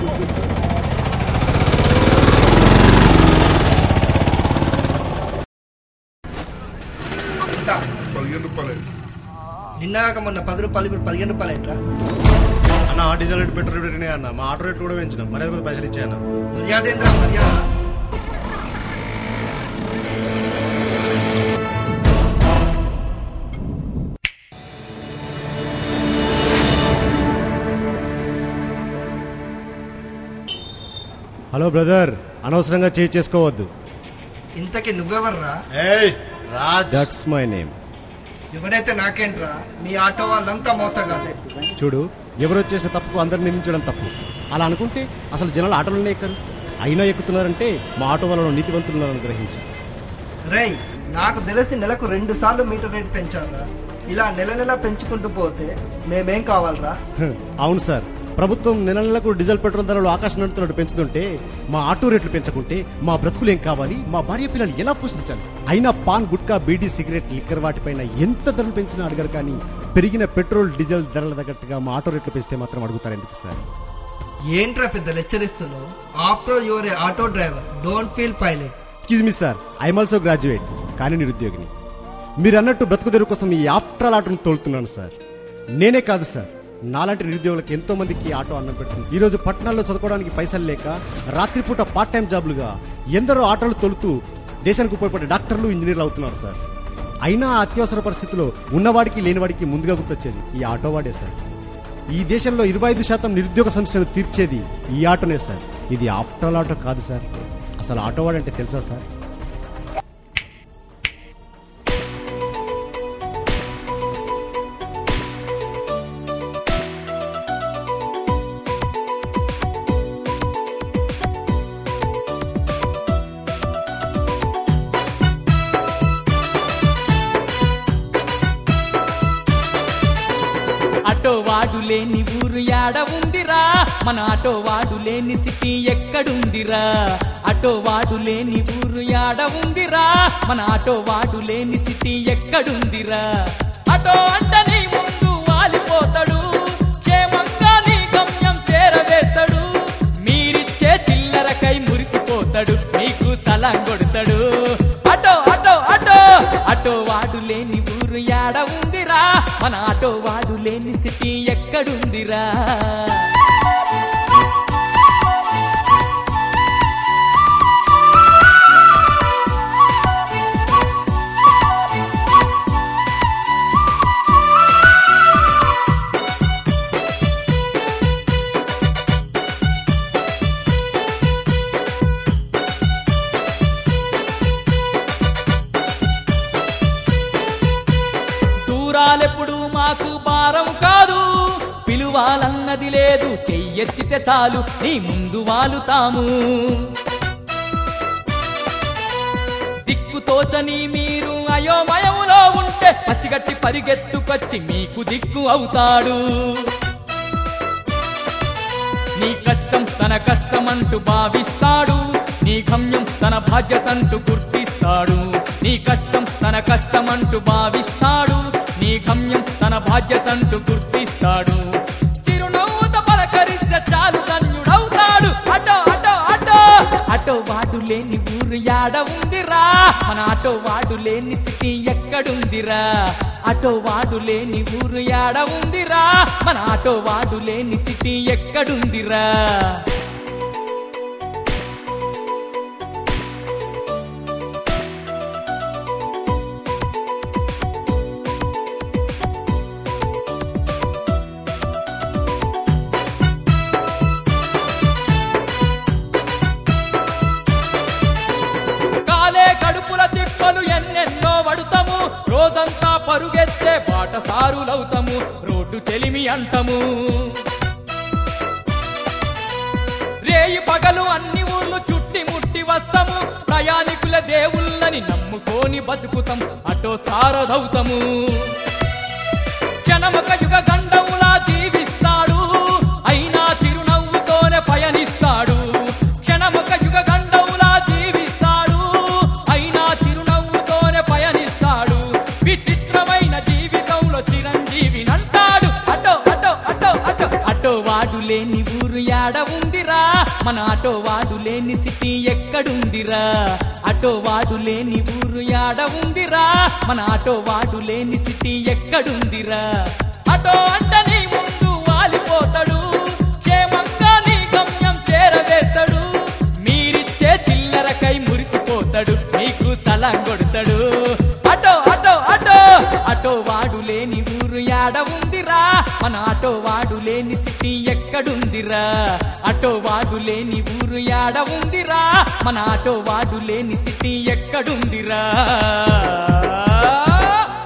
ఎంత పదిహేను రూపాయలు నిన్నాక మొన్న పది రూపాయలు ఇప్పుడు పదిహేను రూపాయలు ఏంట్రా అన్న డీజిల్ రేట్ పెట్రోల్ రేట్ పెరిగినాయి అన్న మా ఆటో రేట్లు కూడా పెంచినాం మర్యాద కొద్ది పైసలు ఇచ్చాయన్న మర్యాద ఏంట్రా మర్యాద హలో బ్రదర్ అనవసరంగా చేయి చేసుకోవద్దు ఇంతకీ నువ్వెవర్రా ఏయ్ రాజ్ దట్స్ మై నేమ్ ఎవడైతే నాకేంట్రా నీ ఆటో వాళ్ళంతా మోసగాలే చూడు ఎవరు చేసిన తప్పుకు అందరిని నిందించడం తప్పు అలా అనుకుంటే అసలు జనాలు ఆటోలోనే ఎక్కరు అయినా ఎక్కుతున్నారంటే మా ఆటో వాళ్ళలో నీతివంతులను గ్రహించి రేయ్ నాకు తెలిసి నెలకు రెండు సార్లు మీటర్ రేట్ పెంచారా ఇలా నెల నెల పెంచుకుంటూ పోతే మేమేం కావాలరా హ, అవును సార్ ప్రభుత్వం నెల నెలకు డీజిల్ పెట్రోల్ ధరలు ఆకాశం నడుతున్నట్టు పెంచుతుంటే మా ఆటో రేట్లు పెంచకుంటే మా బ్రతుకులు ఏం కావాలి మా భార్య పిల్లలు ఎలా పోషించాలి సార్? అయినా పాన్ గుట్కా బీడీ సిగరెట్ లిక్కర్ వాటిపైన ఎంత ధరలు పెంచినా అడగరు కానీ పెరిగిన పెట్రోల్ డీజిల్ ధరల తగ్గట్టుగా మా ఆటో రేట్లు పెంచితే మాత్రం అడుగుతారు ఎందుకు సార్ ఏంట్రా పెద్ద లెక్చరిస్తున్నావు after your a auto driver don't feel pilot excuse me sir I'm also graduate కానీ నిరుద్యోగిని మీరు అన్నట్టు బ్రతుకు తెరువు కోసం ఈ ఆఫ్టర్ ఆటోను తోలుతున్నాను సార్ నేనే కాదు సార్ నాలాంటి నిరుద్యోగులకు ఎంతో మందికి ఆటో అన్నం పెడుతుంది ఈ రోజు పట్టణాల్లో చదువుకోవడానికి పైసలు లేక రాత్రిపూట పార్ట్ టైం జాబ్లుగా ఎందరో ఆటోలు తొలుతూ దేశానికి ఉపయోగపడే డాక్టర్లు ఇంజనీర్లు అవుతున్నారు సార్ అయినా ఆ అత్యవసర పరిస్థితిలో ఉన్నవాడికి లేనివాడికి ముందుగా గుర్తొచ్చేది ఈ ఆటో వాడే సార్ ఈ దేశంలో ఇరవై ఐదు శాతం నిరుద్యోగ సమస్యను తీర్చేది ఈ ఆటోనే సార్ ఇది ఆఫ్టర్ ఆల్ ఆటో కాదు సార్ అసలు ఆటో వాడంటే తెలుసా సార్ ఆటో వాడు లేని ఊరు యాడ ఉందిరా మన ఆటో వాడు లేని సిటీ ఎక్కడుందిరా ఆటో వాడు లేని ఊరు యాడ ఉందిరా మన ఆటో వాడు లేని సిటీ ఎక్కడుందిరా ఆటో అంట నీ ముందు వాలిపోతాడు క్షేమంగా నీ గమ్యం చేరవేస్తాడు మీరిచ్చే చిల్లరకై మురిసిపోతాడు మీకు సలాం కొడతాడు ఆటో ఆటో ఆటో ఆటో వాడు లేని ఊరు యాడ ఉందిరా మన ఆటో వాడు లేని సిటీ ఎక్కడుందిరా దూరాలెప్పుడు మాకు భారం కాదు పిలువాలన్నది లేదు చెయ్యెత్తితే చాలు నీ ముందు వాలుతాము దిక్కుతోచని మీరు అయోమయములో ఉంటే పసిగట్టి పరిగెత్తుకొచ్చి మీకు దిక్కు అవుతాడు నీ కష్టం తన కష్టమంటూ భావిస్తాడు నీ గమ్యం తన బాధ్యతంటూ గుర్తిస్తాడు నీ కష్టం తన కష్టమంటూ భావిస్తాడు నీ గమ్యం తన బాధ్యతంటూ గుర్తిస్తాడు చిరునవ్వుతో పలకరిస్తే చాలు ధన్యుడవుతాడు అటో అటో అటో అటో వాడు లేని ఊరు యాడ ఉందిరా మన ఆటో వాడు లేని సిటీ ఎక్కడుందిరా ఆటో వాడు లేని ఊరు యాడ ఉందిరా మన ఆటో వాడు లేని సిటీ ఎక్కడుందిరా కాలే కడుపుల తిప్పలు ఎన్నెన్నో వడుతాము రోజంతా పరుగెత్తే బాటసారులవుతాము రోడ్డు చెలిమి అంటము రేయి పగలు అన్ని ఊర్లు చుట్టి ముట్టి వస్తాము ప్రయాణికుల దేవుళ్ళని నమ్ముకొని బతుకుతాం అటో సారదవుతాము క్షణమొక యుగ గండములా జీవిస్తాడు అయినా చిరునవ్వుతోనే పయనిస్తాడు క్షణమొక యుగ గండములా జీవిస్తాడు అయినా చిరునవ్వుతోనే పయనిస్తాడు విచిత్రమైన జీవితంలో చిరంజీవినంటాడు అటో అటో అటో అటో అటో వాడు లేని ఊరు యాడ యాడ ఉందిరా మన ఆటో వాడు లేని సిటీ ఎక్కడుందిరా ఆటో వాడు లేని ఊరు యాడ ఉందిరా మన ఆటో వాడు లేని సిటీ ఎక్కడుందిరా ఆటో అంట నీ ముందు వాలిపోతాడు క్షేమంగా నీ గమ్యం చేరవేస్తాడు మీరిచ్చే చిల్లరకై మురిసిపోతాడు మీకు సలాం కొడతాడు అటో అటో అటో అటో వాడు లేని ఊరు యాడ ఉందిరా మన ఆటో వాడు లేని సిటీ ఎక్కడుందిరా అటో వాడు లేని ఊరు యాడ ఉందిరా మన ఆటో వాడు లేని సిటీ ఎక్కడుందిరా